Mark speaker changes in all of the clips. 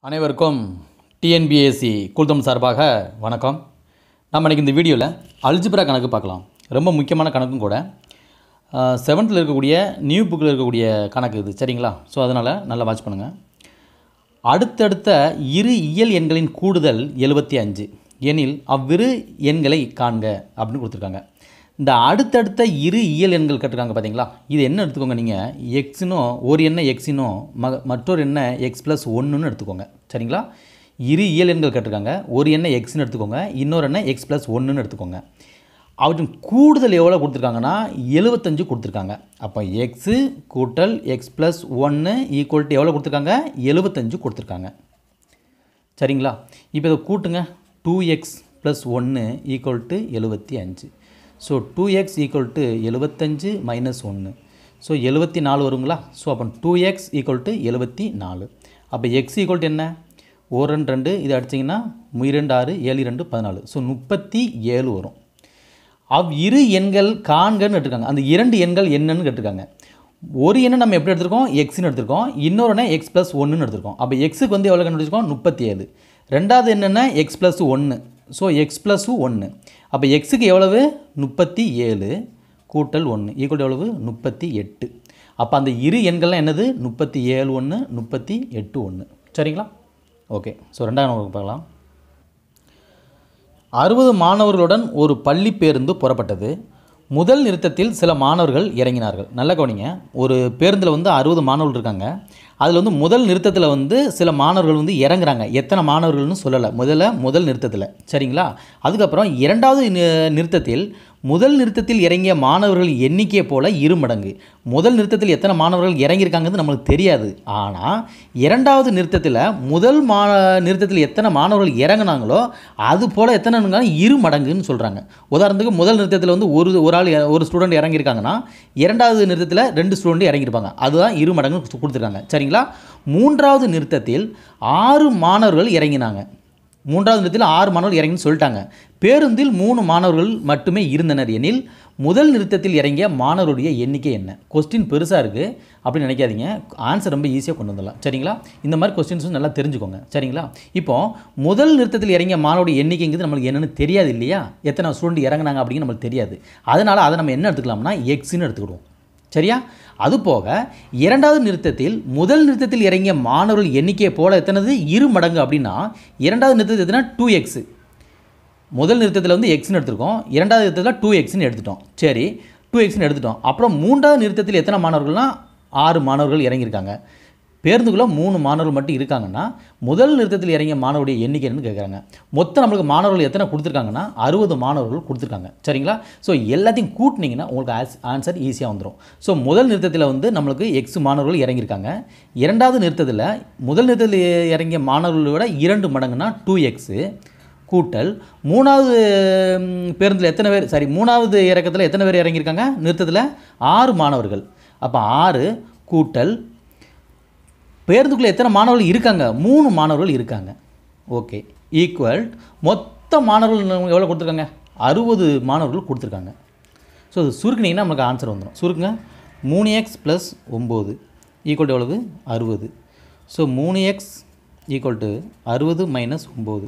Speaker 1: அனைவருக்கும் டிஎன்பிஎஸ்சி குல்தம் சார்பாக வணக்கம் நம்ம இன்றைக்கி இந்த வீடியோவில் அல்ஜிப்ரா கணக்கு பார்க்கலாம் ரொம்ப முக்கியமான கணக்கும் கூட செவன்த்தில் இருக்கக்கூடிய நியூ புக்கில் இருக்கக்கூடிய கணக்கு இது சரிங்களா ஸோ அதனால் நல்லா வாட்ச் பண்ணுங்கள் அடுத்தடுத்த இரு இயல் எண்களின் கூடுதல் எழுபத்தி அஞ்சு எனில் அவ்விரு எண்களை காண்க அப்படின்னு கொடுத்துருக்காங்க இந்த அடுத்தடுத்த இரு இயல் எண்கள் கேட்டிருக்காங்க பார்த்தீங்களா இது என்ன எடுத்துக்கோங்க நீங்கள் எக்ஸினோ ஒரு எண்ணெய் எக்ஸினோ ம மற்றொரு எண்ணெய் எக்ஸ் ப்ளஸ் ஒன்றுன்னு எடுத்துக்கோங்க சரிங்களா இரு இயல் எண்கள் கேட்டிருக்காங்க ஒரு எண்ணெய் எக்ஸ்னு எடுத்துக்கோங்க இன்னொரு எண்ணெய் எக்ஸ் ப்ளஸ் ஒன்றுன்னு எடுத்துக்கோங்க அவற்றின் கூடுதல் எவ்வளோ கொடுத்துருக்காங்கன்னா எழுபத்தஞ்சு கொடுத்துருக்காங்க அப்போ எக்ஸு கூட்டல் எக்ஸ் ப்ளஸ் ஒன்று ஈக்குவல் டு எவ்வளோ கொடுத்துருக்காங்க எழுபத்தஞ்சு கொடுத்துருக்காங்க சரிங்களா இப்போ இதை கூட்டுங்க டூ எக்ஸ் ப்ளஸ் ஒன்று ஈக்குவல் டு எழுபத்தி அஞ்சு so two x equal to எழுபத்தஞ்சு மைனஸ் ஒன்று ஸோ எழுபத்தி நாலு வருங்களா ஸோ அப்போ டூ எக்ஸ் ஈக்குவல் டு எழுபத்தி நாலு அப்போ எக்ஸ் ஈக்குவல் டு என்ன ஒரு ரெண்டு ரெண்டு இது அடிச்சிங்கன்னா இரண்டு ஆறு ஏழு ரெண்டு பதினாலு ஸோ முப்பத்தி ஏழு வரும் அவ் இரு எண்கள் காண்கன்னு எடுத்துருக்காங்க அந்த இரண்டு எண்கள் என்னன்னு கேட்டிருக்காங்க ஒரு எண்ணை நம்ம எப்படி எடுத்திருக்கோம் எக்ஸ்னு எடுத்திருக்கோம் இன்னொரு எண்ணெய் எக்ஸ் ப்ளஸ் ஒன்றுன்னு எடுத்திருக்கோம் அப்போ எக்ஸுக்கு வந்து எவ்வளோ கண்டுபிடிச்சிருக்கோம் முப்பத்தி ஏழு ரெண்டாவது என்னென்னா எக்ஸ் ப்ளஸ் ஒன்று ஸோ எக்ஸ் ப்ளஸ் ஒன்று அப்போ எக்ஸுக்கு எவ்வளவு முப்பத்தி ஏழு கூட்டல் ஒன்று ஈக்குவல் எவ்வளவு முப்பத்தி எட்டு அப்போ அந்த இரு எண்கள்லாம் என்னது முப்பத்தி ஏழு ஒன்று முப்பத்தி எட்டு ஒன்று சரிங்களா ஓகே ஸோ ரெண்டாவது நமக்கு பார்க்கலாம் அறுபது மாணவர்களுடன் ஒரு பள்ளி பேருந்து புறப்பட்டது முதல் நிறுத்தத்தில் சில மாணவர்கள் இறங்கினார்கள் நல்ல கவனிங்க ஒரு பேருந்தில் வந்து அறுபது மாணவர்கள் இருக்காங்க அதில் வந்து முதல் நிறுத்தத்தில் வந்து சில மாணவர்கள் வந்து இறங்குறாங்க எத்தனை மாணவர்கள்னு சொல்லலை முதல்ல முதல் நிறுத்தத்தில் சரிங்களா அதுக்கப்புறம் இரண்டாவது நி- நிறுத்தத்தில் முதல் நிறுத்தத்தில் இறங்கிய மாணவர்கள் எண்ணிக்கையை போல இரு மடங்கு முதல் நிறுத்தத்தில் எத்தனை மாணவர்கள் இறங்கியிருக்காங்கிறது நம்மளுக்கு தெரியாது ஆனால் இரண்டாவது நிறுத்தத்தில் முதல் மா நிறுத்தத்தில் எத்தனை மாணவர்கள் இறங்குனாங்களோ அது போல் எத்தனைங்க இரு மடங்குன்னு சொல்கிறாங்க உதாரணத்துக்கு முதல் நிறுத்தத்தில் வந்து ஒரு ஒரு ஆள் இற- ஒரு ஸ்டூடெண்ட் இறங்கியிருக்காங்கன்னா இரண்டாவது நிறுத்தத்தில் ரெண்டு ஸ்டூடெண்ட் இறங்கியிருப்பாங்க அதுதான் இரு மடங்கு கொடுத்துருக்காங்க சரிங்களா மூன்றாவது நிறுத்தத்தில் ஆறு மாணவர்கள் இறங்கினாங்க மூன்றாவது நிறுத்தத்தில் ஆறு மாணவர்கள் இறங்கின்னு சொல்லிட்டாங்க பேருந்தில் மூணு மாணவர்கள் மட்டுமே இருந்தனர் எனில் முதல் நிறுத்தத்தில் இறங்கிய மாணவருடைய எண்ணிக்கை என்ன கொஸ்டின் பெருசாக இருக்குது அப்படின்னு நினைக்காதீங்க ஆன்சர் ரொம்ப ஈஸியாக கொண்டு வந்துடலாம் சரிங்களா இந்த மாதிரி கொஸ்டின்ஸும் நல்லா தெரிஞ்சுக்கோங்க சரிங்களா இப்போ முதல் நிறுத்தத்தில் இறங்கிய மாணவருடைய எண்ணிக்கைங்கிறது நம்மளுக்கு என்னென்னு தெரியாது இல்லையா எத்தனை ஸ்டூடெண்ட் இறங்குனாங்க அப்படின்னு நம்மளுக்கு தெரியாது அதனால் அதை நம்ம என்ன எடுத்துக்கலாம்னா எக்ஸ்ன்னு எடுத்துக்கிடுவோம் சரியா அதுபோக இரண்டாவது நிறுத்தத்தில் முதல் நிறுத்தத்தில் இறங்கிய மாணவர்கள் எண்ணிக்கையை போல எத்தனது இரு மடங்கு அப்படின்னா இரண்டாவது நிறுத்தத்தில் எத்தனை டூ எக்ஸு முதல் நிறுத்தத்தில் வந்து எக்ஸ்னு எடுத்திருக்கோம் இரண்டாவது நிறுத்தத்தில் டூ எக்ஸ்னு எடுத்துட்டோம் சரி டூ எக்ஸ்னு எடுத்துட்டோம் அப்புறம் மூன்றாவது நிறுத்தத்தில் எத்தனை மாணவர்கள்னா ஆறு மாணவர்கள் இறங்கியிருக்காங்க பேருந்துக்குள்ளே மூணு மாணவர்கள் மட்டும் இருக்காங்கன்னா முதல் நிறுத்தத்தில் இறங்கிய மாணவருடைய எண்ணிக்கைன்னு கேட்குறாங்க மொத்தம் நம்மளுக்கு மாணவர்கள் எத்தனை கொடுத்துருக்காங்கன்னா அறுபது மாணவர்கள் கொடுத்துருக்காங்க சரிங்களா ஸோ எல்லாத்தையும் கூட்டினீங்கன்னா உங்களுக்கு ஆஸ் ஆன்சர் ஈஸியாக வந்துடும் ஸோ முதல் நிறுத்தத்தில் வந்து நம்மளுக்கு எக்ஸ் மாணவர்கள் இறங்கியிருக்காங்க இரண்டாவது நிறுத்தத்தில் முதல் நிறுத்தத்தில் இறங்கிய மாணவர்களை விட இரண்டு மடங்குனா டூ எக்ஸு கூட்டல் மூணாவது ம், பேருந்தில் எத்தனை பேர் சாரி மூணாவது இறக்கத்தில் எத்தனை பேர் இறங்கியிருக்காங்க நிறுத்தத்தில் ஆறு மாணவர்கள் அப்போ ஆறு கூட்டல் பேருந்துக்குள்ளே எத்தனை மாணவர்கள் இருக்காங்க மூணு மாணவர்கள் இருக்காங்க ஓகே ஈக்குவல் மொத்த மாணவர்கள் எவ்வளோ கொடுத்துருக்காங்க அறுபது மாணவர்கள் கொடுத்துருக்காங்க ஸோ அது சுருக்குனீங்கன்னா நமக்கு ஆன்சர் வந்துடும் சுருக்குங்க மூணு எக்ஸ் ப்ளஸ் ஒம்பது ஈக்குவல் டு எவ்வளவு அறுபது ஸோ மூணு எக்ஸ் ஈக்குவல் டு அறுபது மைனஸ் ஒம்பது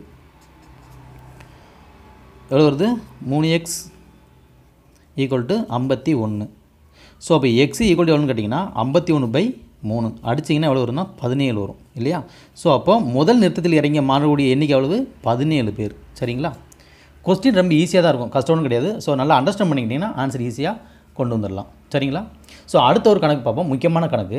Speaker 1: எவ்வளோ வருது மூணு எக்ஸ் ஈக்குவல் டு ஐம்பத்தி ஒன்று ஸோ அப்போ எக்ஸ் ஈக்குவல் டு எவ்வளோன்னு கேட்டிங்கன்னா ஐம்பத்தி ஒன்று பை மூணு அடிச்சிங்கன்னா எவ்வளோ வரும்னா பதினேழு வரும் இல்லையா ஸோ அப்போ முதல் நிறுத்தத்தில் இறங்கிய மாணவருடைய எண்ணிக்கை எவ்வளவு பதினேழு பேர் சரிங்களா கொஸ்டின் ரொம்ப ஈஸியாக தான் இருக்கும் கஷ்டம்னு கிடையாது ஸோ நல்லா அண்டர்ஸ்டாண்ட் பண்ணிக்கிட்டிங்கன்னா ஆன்சர் ஈஸியாக கொண்டு வந்துடலாம் சரிங்களா ஸோ அடுத்த ஒரு கணக்கு பார்ப்போம் முக்கியமான கணக்கு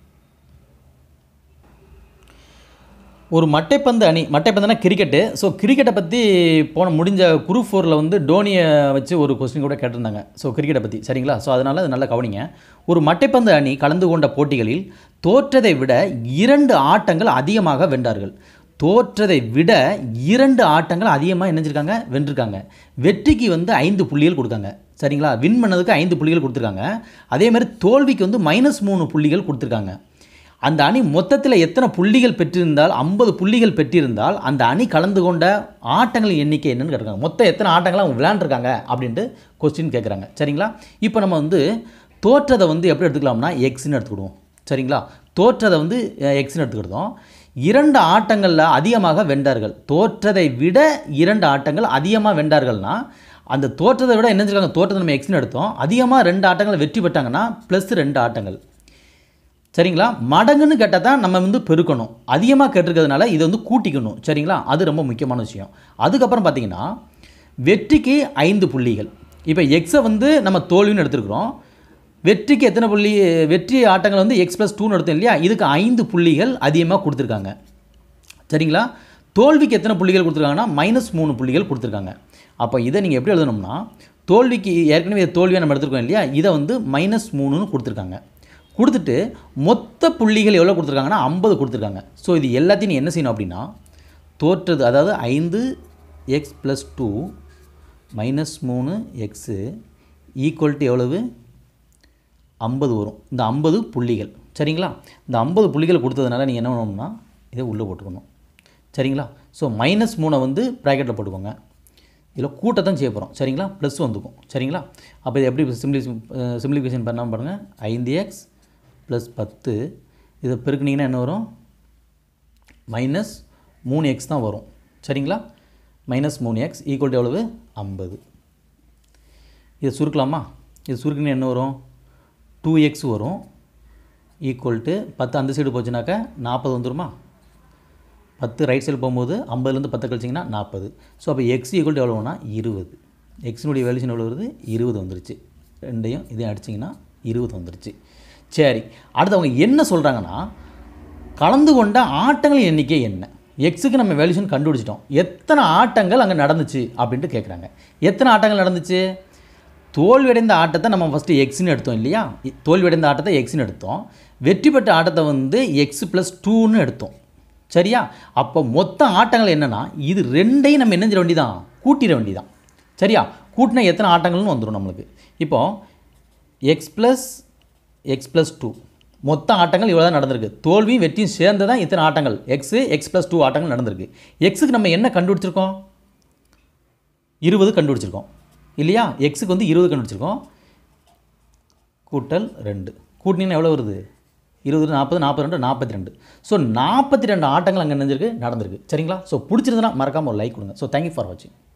Speaker 1: ஒரு மட்டைப்பந்து அணி மட்டைப்பந்துனா கிரிக்கெட்டு ஸோ கிரிக்கெட்டை பற்றி போன முடிஞ்ச குரூப் ஃபோரில் வந்து டோனியை வச்சு ஒரு கொஸ்டின் கூட கேட்டிருந்தாங்க ஸோ கிரிக்கெட்டை பற்றி சரிங்களா ஸோ அதனால் அது நல்லா கவனிங்க ஒரு மட்டைப்பந்து அணி கலந்து கொண்ட போட்டிகளில் தோற்றதை விட இரண்டு ஆட்டங்கள் அதிகமாக வென்றார்கள் தோற்றதை விட இரண்டு ஆட்டங்கள் அதிகமாக இணைஞ்சிருக்காங்க வென்றிருக்காங்க வெற்றிக்கு வந்து ஐந்து புள்ளிகள் கொடுக்காங்க சரிங்களா வின் பண்ணதுக்கு ஐந்து புள்ளிகள் கொடுத்துருக்காங்க அதே மாதிரி தோல்விக்கு வந்து மைனஸ் மூணு புள்ளிகள் கொடுத்துருக்காங்க அந்த அணி மொத்தத்தில் எத்தனை புள்ளிகள் பெற்றிருந்தால் ஐம்பது புள்ளிகள் பெற்றிருந்தால் அந்த அணி கலந்து கொண்ட ஆட்டங்கள் எண்ணிக்கை என்னன்னு கேட்குறாங்க மொத்தம் எத்தனை ஆட்டங்கள் அவங்க விளையாண்டுருக்காங்க அப்படின்ட்டு கொஸ்டின் கேட்குறாங்க சரிங்களா இப்போ நம்ம வந்து தோற்றதை வந்து எப்படி எடுத்துக்கலாம்னா எக்ஸ்னு எடுத்துக்கிடுவோம் சரிங்களா தோற்றதை வந்து எக்ஸ்னு எடுத்துக்கிட்டோம் இரண்டு ஆட்டங்களில் அதிகமாக வென்றார்கள் தோற்றதை விட இரண்டு ஆட்டங்கள் அதிகமாக வென்றார்கள்னா அந்த தோற்றத்தை விட என்ன செஞ்சிருக்காங்க தோற்றத்தை நம்ம எக்ஸ்னு எடுத்தோம் அதிகமாக ரெண்டு ஆட்டங்கள் வெற்றி பெற்றாங்கன்னா ப்ளஸ் ரெண்டு ஆட்டங்கள் சரிங்களா மடங்குன்னு கேட்டால் தான் நம்ம வந்து பெருக்கணும் அதிகமாக கேட்டிருக்கிறதுனால இதை வந்து கூட்டிக்கணும் சரிங்களா அது ரொம்ப முக்கியமான விஷயம் அதுக்கப்புறம் பார்த்தீங்கன்னா வெற்றிக்கு ஐந்து புள்ளிகள் இப்போ எக்ஸை வந்து நம்ம தோல்வின்னு எடுத்துருக்குறோம் வெற்றிக்கு எத்தனை புள்ளி வெற்றி ஆட்டங்கள் வந்து எக்ஸ் ப்ளஸ் டூன்னு எடுத்தோம் இல்லையா இதுக்கு ஐந்து புள்ளிகள் அதிகமாக கொடுத்துருக்காங்க சரிங்களா தோல்விக்கு எத்தனை புள்ளிகள் கொடுத்துருக்காங்கன்னா மைனஸ் மூணு புள்ளிகள் கொடுத்துருக்காங்க அப்போ இதை நீங்கள் எப்படி எழுதணும்னா தோல்விக்கு ஏற்கனவே இது தோல்வியாக நம்ம எடுத்துருக்கோம் இல்லையா இதை வந்து மைனஸ் மூணுன்னு கொடுத்துருக்காங்க கொடுத்துட்டு மொத்த புள்ளிகள் எவ்வளோ கொடுத்துருக்காங்கன்னா ஐம்பது கொடுத்துருக்காங்க ஸோ இது எல்லாத்தையும் நீ என்ன செய்யணும் அப்படின்னா தோற்றது அதாவது ஐந்து எக்ஸ் ப்ளஸ் டூ மைனஸ் மூணு எக்ஸு ஈக்குவல் டு எவ்வளவு ஐம்பது வரும் இந்த ஐம்பது புள்ளிகள் சரிங்களா இந்த ஐம்பது புள்ளிகள் கொடுத்ததுனால நீங்கள் என்ன பண்ணணும்னா இதை உள்ளே போட்டுக்கணும் சரிங்களா ஸோ மைனஸ் மூணை வந்து ப்ராக்கெட்டில் போட்டுக்கோங்க இதில் கூட்டத்தான் செய்ய போகிறோம் சரிங்களா ப்ளஸ் வந்துக்கும் சரிங்களா அப்போ இது எப்படி சிம்பிளி சிம்பிளிஃபிகேஷன் பண்ணாமல் பாருங்கள் ஐந்து எக்ஸ் ப்ளஸ் பத்து இதை பெருக்குனீங்கன்னா என்ன வரும் மைனஸ் மூணு எக்ஸ் தான் வரும் சரிங்களா மைனஸ் மூணு எக்ஸ் ஈக்குவல் டு எவ்வளவு ஐம்பது இதை சுருக்கலாமா இது சுருக்குன்னு என்ன வரும் டூ எக்ஸ் வரும் ஈக்குவல் டு பத்து அந்த சைடு போச்சுனாக்கா நாற்பது வந்துருமா பத்து ரைட் சைடு போகும்போது ஐம்பதுலேருந்து பத்து கழிச்சிங்கன்னா நாற்பது ஸோ அப்போ எக்ஸ் ஈக்குவல் டு எவ்வளோனா இருபது எக்ஸினுடைய வேல்யூஷன் எவ்வளோ வருது இருபது வந்துருச்சு ரெண்டையும் இதையும் அடிச்சிங்கன்னா இருபது வந்துருச்சு சரி அடுத்து அவங்க என்ன சொல்கிறாங்கன்னா கலந்து கொண்ட ஆட்டங்களின் எண்ணிக்கை என்ன எக்ஸுக்கு நம்ம வேல்யூஷன் கண்டுபிடிச்சிட்டோம் எத்தனை ஆட்டங்கள் அங்கே நடந்துச்சு அப்படின்ட்டு கேட்குறாங்க எத்தனை ஆட்டங்கள் நடந்துச்சு தோல்வியடைந்த ஆட்டத்தை நம்ம ஃபஸ்ட்டு எக்ஸ்னு எடுத்தோம் இல்லையா இ- தோல்வியடைந்த ஆட்டத்தை எக்ஸ்னு எடுத்தோம் வெற்றி பெற்ற ஆட்டத்தை வந்து எக்ஸ் ப்ளஸ் டூன்னு எடுத்தோம் சரியா அப்போ மொத்த ஆட்டங்கள் என்னென்னா இது ரெண்டையும் நம்ம என்ன செய்ய வேண்டியதான் கூட்டிட வேண்டியதான் சரியா கூட்டினா எத்தனை ஆட்டங்கள்னு வந்துடும் நம்மளுக்கு இப்போ x plus x plus two மொத்த ஆட்டங்கள் இவ்வளோ தான் நடந்திருக்கு தோல்வியும் வெற்றியும் சேர்ந்து தான் இத்தனை ஆட்டங்கள் எக்ஸு எக்ஸ் ப்ளஸ் டூ ஆட்டங்கள் நடந்திருக்கு எக்ஸுக்கு நம்ம என்ன கண்டுபிடிச்சிருக்கோம் இருபது கண்டுபிடிச்சிருக்கோம் இல்லையா எக்ஸுக்கு வந்து இருபது கண்டுபிடிச்சிருக்கோம் கூட்டல் ரெண்டு கூட்டினீங்கன்னா எவ்வளோ வருது இருபது நாற்பது நாற்பது ரெண்டு நாற்பத்தி ரெண்டு ஸோ நாற்பத்தி ரெண்டு ஆட்டங்கள் அங்கே நினைஞ்சிருக்கு நடந்திருக்கு சரிங்களா ஸோ பிடிச்சிருந்தனா மறக்காமல் ஒரு லைக் கொடுங்க ஸோ தேங்க்யூ ஃபார் வாட்சிங்